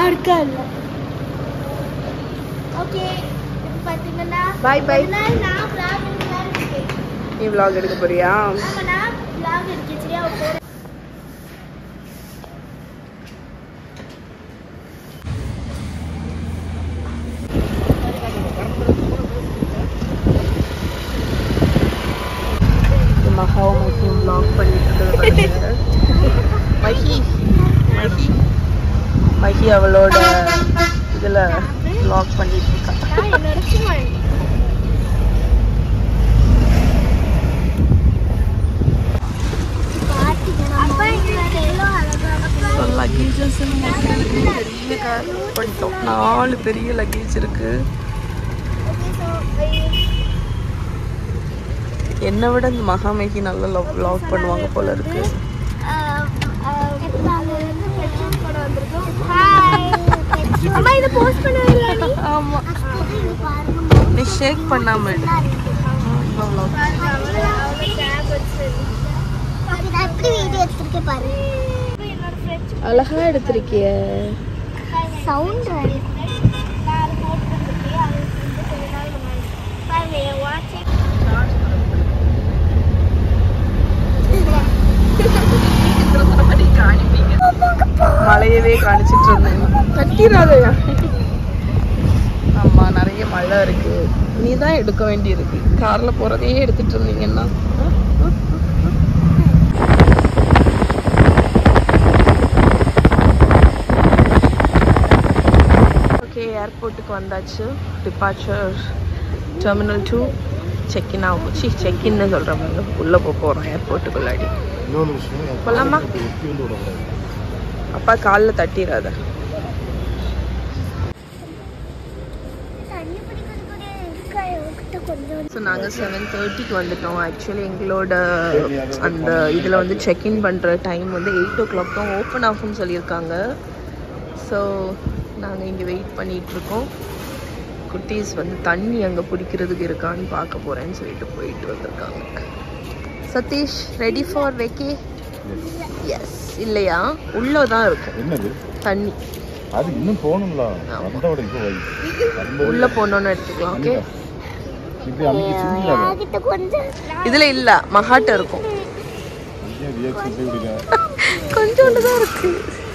இருக்கா இல்ல ஓகே இப்போ பார்த்தீங்கன்னா Bye, bye. கொஞ்ச நாள் நான் vlog எடுக்கலாம்னு இருக்கேன். நீ vlog எடுக்க போறியா ஆமா, நான் vlog எடுக்கேன், சரியா? போறேன். மகாவும் மகியும் vlog பண்ணிட்டு இருக்கிறது மகி மகி மகி அவளோட இதுல vlog பண்ணிட்டு இருக்கா நான் என்னோட சுமன். அப்பா, இங்க எவ்வளோ அழகா இருக்கு. லக்கேஜஸ் பெரிய கார் பண்ணிட்டோம் நாலு பெரிய லக்கேஜ் இருக்கு Okay, so, என்னை விட இந்த மகாமேகி நல்ல vlog பண்ணுவாங்க போல இருக்கு ஆஹ், ஆஹ், நாங்க வந்து பெட்ரோல் போட வந்திருக்கோம். Hi. அம்மா, இதை post பண்ணவே இல்லை நீ? ஆமா நீ ஷேக் பண்ணாம எடு இவன் vlog. பாருங்க, அவளே- அவளே tag வச்சிருக்கு. என்னோட friends அழகா எடுத்திருக்கிய சவுண்ட் நான் அதை போட்டு வந்திருக்கேன். அது வந்து கொஞ்ச நாள் முன்னாடி. பாருங்க, என் watch ஏ- மழையவே காணிச்சிட்டு இருந்தேன் கட்டிடாதயா ஆமா நிறைய மழை இருக்கு நீ தான் எடுக்க வேண்டியிருக்கு கார்ல போறதையே எடுத்துட்டு இருந்தீங்கன்னா ஓகே ஏர்போர்ட்டுக்கு வந்தாச்சு டிபார்ச்சர் டெர்மினல் டூ செக்இன் ஆகும் சி செக்இன்னு சொல்கிறவங்க உள்ளே போக போகிறோம் ஏர்போர்ட்டுக்குள்ளாடி இன்னொரு விஷயம் போலாமா? ஒட்டி வந்து விடக்கூடாது அப்பா காலில் தட்டிடாத தண்ணி பிடிக்கிறது கூட இருக்கா என்கிட்ட கொஞ்சம் ஸோ நாங்கள் செவன் தேர்ட்டிக்கு வந்துட்டோம் ஆக்சுவலி எங்களோட அந்த இதில் வந்து செக்இன் பண்ணுற டைம் வந்து எயிட் ஓ கிளாக் தான் ஓப்பன் ஆகும்னு சொல்லியிருக்காங்க ஸோ நாங்கள் இங்கே வெயிட் பண்ணிகிட்ருக்கோம் குட்டீஸ் வந்து தண்ணி அங்கே பிடிக்கிறதுக்கு இருக்கான்னு பார்க்க போகிறேன்னு சொல்லிட்டு போயிட்டு வந்திருக்காங்க Satish ready for vacay yes இல்லையா உள்ளே தான் இருக்கும் என்னது தண்ணி அது இன்னும் போகணும்ல ஆமா. வந்தோட இப்போ வை வரும்போது உள்ளே போனோன்னு எடுத்துக்கலாம் ஓகே இப்படி அமைக்க சிந்திக்காத கிட்ட கொஞ்சம் இதில் இல்லை மகாட்ட இருக்கும் ஏன் ரியாக்ஷன் போய் விடுங்க கொஞ்சோண்டு தான் இருக்கு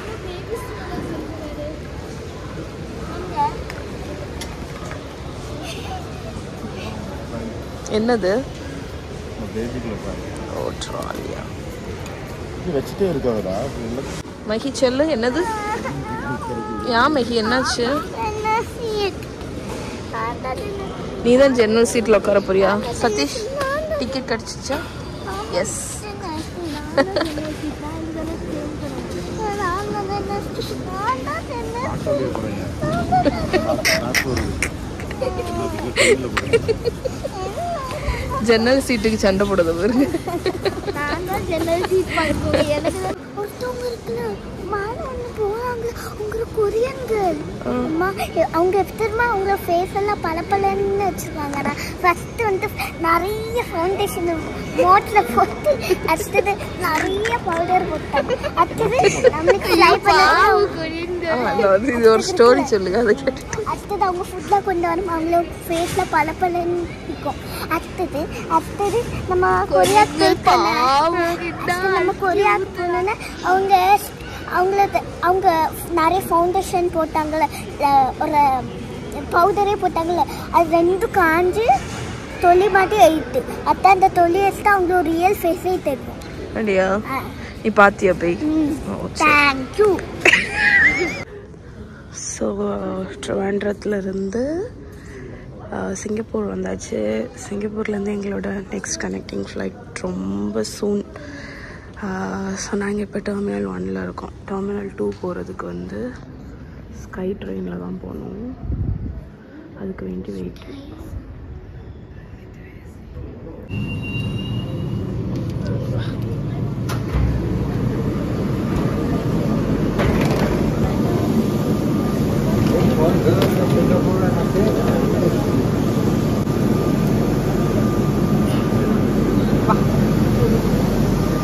என்னது பேசிக்கல பாரு ஓ ட்ராலியா இது வச்சுட்டே இருக்காதடா இல்லை மகி செல்லு என்னது ஏன் மகி என்னாச்சு என்ன சீட் நீ தான் ஜெனரல் சீட்டில் உட்கார போறியா சதீஷ் டிக்கெட் கிடச்சிச்சா எஸ் ஆட்டோலே போகிறீங்க ஆட்டோ ஜன்னல் சீட்டுக்கு சண்டை போடுது பாருங்க நான் தான் ஜன்னல் சீட் பார்க்கணும் எனக்கு தான் ஒருத்தவங்க இருக்குல்ல மேலே ஒன்று போகிறாங்க அவங்க கொரியன் கேர்ள் அம்மா எ- அவங்க தெரியுமா அவங்க ஃபேஸ் எல்லாம் பளபளன்னு வச்சுருக்காங்கடா ஃபஸ்ட்டு வந்து நிறைய ஃபவுண்டேஷன் மோட்டில் போட்டு அடுத்தது நிறைய பவுடர் போட்டாங்க அடுத்தது நம்மளுக்கு ட்ரை பண்ண கொரியன் ஆ, இல்ல, அது இது ஒரு ஸ்டோரி சொல்லுங்க அதை கேட்டு அடுத்தது அவங்க ஃபுட்டில் கொண்டு வரும் அவங்களோட ஃபேஸில் பல பலன்னு இருக்கும் அடுத்தது அடுத்தது நம்ம கொரியாக்கு அடுத்து நம்ம கொரியாவுக்கு போனோன்னா அவங்க அவங்கள அவங்க நிறைய ஃபவுண்டேஷன் போட்டாங்கல்ல அஹ் ஒரு பவுடரே போட்டாங்கல்ல அது ரெண்டும் காஞ்சு தொலி மாட்டி ஆயிட்டு அதான் அந்த தொலி வச்சுட்டு அவங்களோட ரியல் ஃபேஸே தெரியும் அப்படியா நீ பாத்தியா போய் ஓ, சரி. தேங்க்யூ ஸோ ட்ரிவாண்ட்ரத்துல இருந்து அஹ், சிங்கப்பூர் வந்தாச்சு சிங்கப்பூர்லேருந்து எங்களோட நெக்ஸ்ட் கனெக்டிங் ஃப்ளைட் ரொம்ப சூன் ஸோ நாங்கள் இப்போ டெர்மினல் ஒனில் இருக்கோம் டெர்மினல் டூ போகிறதுக்கு வந்து ஸ்கை ட்ரெயினில் தான் போகணும் அதுக்கு வேண்டி வெயிட்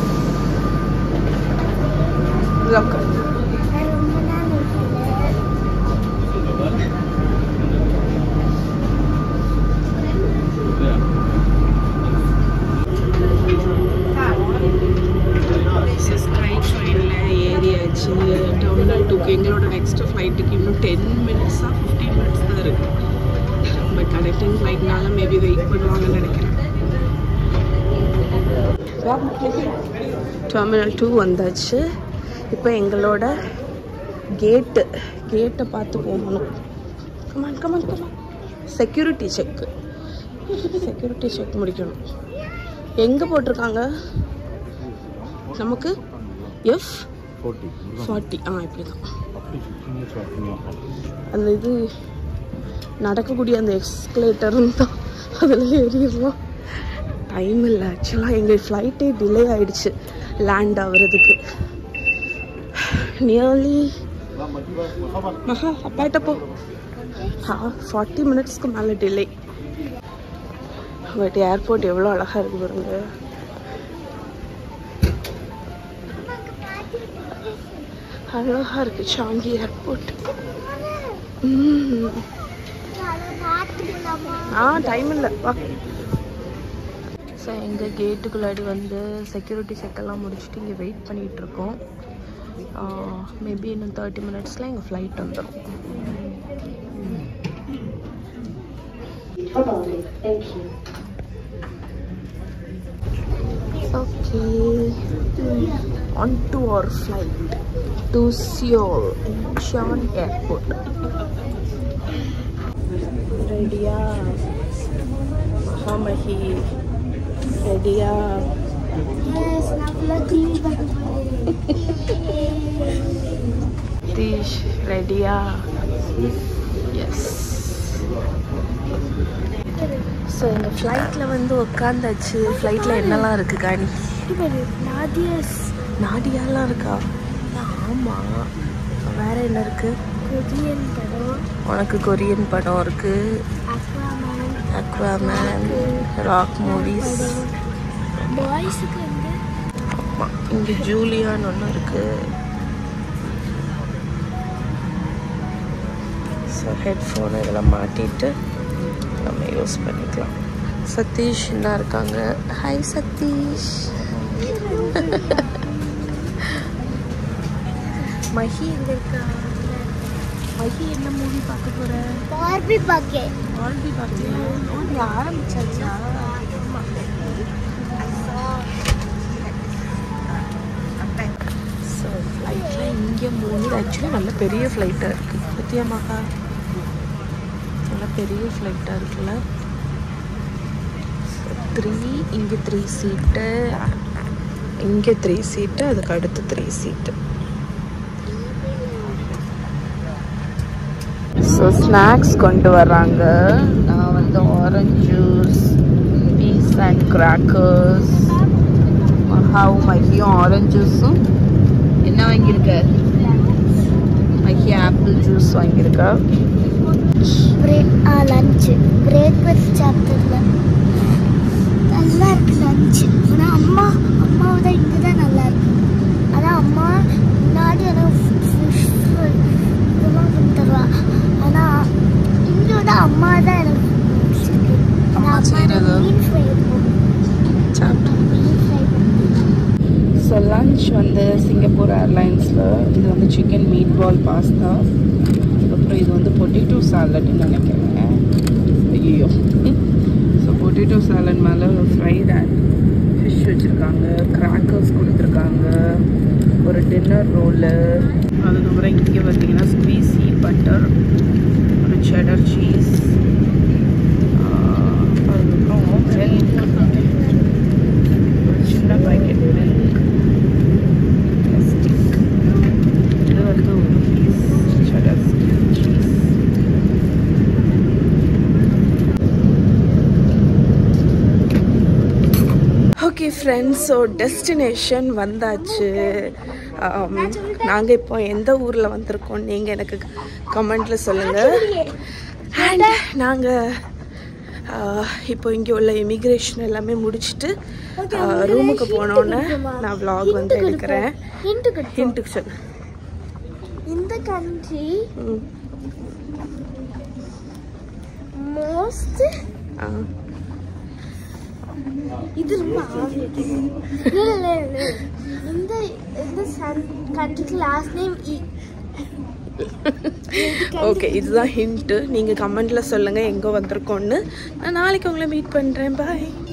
ரொம்ப நாள் டெர்மினல் டூக்கு எங்களோட நெக்ஸ்ட் ஃப்ளைட்டுக்கு இன்னும் டென் மினிட்ஸாக ஃபிஃப்டீன் மினிட்ஸ் தான் இருக்கு பட் கனெக்டிங் ஃப்ளைட்னால மேபி வெயிட் பண்ணுவாங்கன்னு நினைக்கிறேன் டெர்மினல் டூ வந்தாச்சு இப்போ எங்களோட கேட்டு கேட்டை பார்த்து போகணும் come on come on come on security check security check முடிக்கணும் எங்கே போட்டிருக்காங்க நமக்கு எஃப் ஃபோர்ட்டி ஃபார்ட்டி ஆ இப்படி தான் அப்படி ஃபிஃப்டீன் மினிட்ஸ் வாக்கிங் அந்த இது நடக்கக்கூடிய அந்த எக்ஸ்கலேட்டர்னு தான் அதில் ஏறிடலாம் டைம் இல்லை ஆக்சுவலாக எங்கள் ஃப்ளைட்டே டிலே ஆயிடுச்சு லேண்ட் ஆகுறதுக்கு நியர்லி மகா அப்பாட்ட போ ஆ ஃபார்ட்டி மினிட்ஸ்க்கு மேலே டிலே பட் ஏர்போர்ட் எவ்வளோ அழகாக இருக்கு பாருங்க அழகாக இருக்கு சாங்கி ஏர்போர்ட் ம் பார்த்து போலாமா ஆ டைம் இல்லை வா ஸோ எங்கள் கேட்டுக்குள்ளாடி வந்து செக்யூரிட்டி செக்கெல்லாம் முடிச்சுட்டு இங்கே வெயிட் பண்ணிகிட்டு இருக்கோம் மேபி இன்னும் தேர்ட்டி மினிட்ஸில் எங்கள் ஃப்ளைட் வந்துடும் okay on to our flight to Seoul Incheon airport ரெடியா மகாமஹி ரெடியா Yes, நான் ஃபுல்லாக க்ளீன் பண்ண போகிறேன் தீஷ் ரெடியா எஸ் ஸோ எங்கள் ஃப்ளைட்டில் வந்து உட்காந்தாச்சு ஃப்ளைட்டில் என்னெல்லாம் இருக்குது காணி நாதியஸ் நாடியாலாம் இருக்கா ஆமாம் வேற என்ன இருக்குது கொரியன் படம் உனக்கு கொரியன் படம் இருக்குது அக்வாமேன் அக்வாமேன் ராக் மூவிஸ் பாய்ஸுக்கு வந்து ஆமாம் இங்கே ஜூலியான்னு ஒன்று இருக்குது ஸோ ஹெட்ஃபோன் இதெல்லாம் மாட்டிட்டு நம்ம யூஸ் பண்ணிக்கலாம் சதீஷ் என்ன இருக்காங்க ஹாய் சதீஷ் மஹி எங்க இருக்கா மஹி என்ன மூவி பார்க்க போற பார்பி பாக்கே ஆல்ரெடி பார்த்தியா ஓ நீ ஆரம்பிச்சாச்சா ஸோ ஃப்ளைட்டில் இங்கே மூணு ஆக்சுவலி நல்ல பெரிய ஃப்ளைட்டாக இருக்குது பத்தியா மகா நல்ல பெரிய ஃப்ளைட்டாக இருக்குல்ல த்ரீ இங்கே த்ரீ சீட்டு இங்கே த்ரீ சீட்டு அதுக்கு அடுத்து த்ரீ சீட்டு ஸோ ஸ்நாக்ஸ் கொண்டு வர்றாங்க நான் வந்து orange juice piece and crackers மகாவும் மகியும் ஆரஞ்ச் ஜூஸும் என்ன வாங்கியிருக்க மகி ஆப்பிள் ஜூஸ் வாங்கியிருக்கா பிரேக் ஆ லஞ்சு பிரேக்ஃபாஸ்ட் சாப்பிட்டதுல நல்லா இருக்கு லஞ்சு ஆனால் அம்மா அம்மாவை தான் இங்கே தான் நல்லா இருக்கு அதான் அம்மா முன்னாடி எனக்கு ஃபிஷ் இதெல்லாம் பண்ணி தருவா ஆனால் இங்கே விட அம்மா தான் எனக்கு பிடிச்சிருக்கு அம்மா செய்றது? மீன் ஃப்ரை இருக்கும் சாப்பிட்டு மீன் ஃப்ரை ஸோ லஞ்ச் வந்து சிங்கப்பூர் ஏர்லைன்ஸில் இது வந்து சிக்கன் மீட் பால் பாஸ்தா அப்புறம் இது வந்து பொட்டேட்டோ சாலட்னு நினைக்கிறேன் ஐயோ ஸோ பொட்டேட்டோ சாலட் மேலே ஃப்ரைட் ஃபிஷ் வச்சுருக்காங்க கிராக்கர்ஸ் கொடுத்துருக்காங்க ஒரு டின்னர் ரோலு அதுக்கப்புறம் இங்கே பார்த்தீங்கன்னா ஸ்குவீசி பட்டர் ஒரு செடர் சீஸ் அதுக்கப்புறம் milk. ஒரு சின்ன பாக்கெட் மில்க் பிளாஸ்டிக் இது வந்து ஒரு piece cheddar cheese okay friends so destination வந்தாச்சு நாங்கள் இப்போ எந்த ஊரில் வந்திருக்கோம் நீங்கள் எனக்கு கமெண்ட்டில் சொல்லுங்கள் அண்ட் நாங்கள் இப்போ இங்கே உள்ள இமிக்ரேஷன் எல்லாமே முடிச்சுட்டு ரூமுக்கு போனோன்னே நான் vlog வந்து எடுக்கிறேன் ஹிண்ட்டு ஹிண்ட்டுக்கு சொல்லு இந்த கண்ட்ரி ம் மோஸ்ட் ஆ இது ரொம்ப obvious. இல்ல, இல்ல, இல்ல. இந்த இந்த கண்ட்ரிக்கு லாஸ்ட் நேம் இ ஓகே இதுதான் ஹிண்ட்டு நீங்கள் கமெண்ட்டில் சொல்லுங்கள் எங்கே வந்திருக்கோன்னு நான் நாளைக்கு உங்களை மீட் பண்ணுறேன் பாய்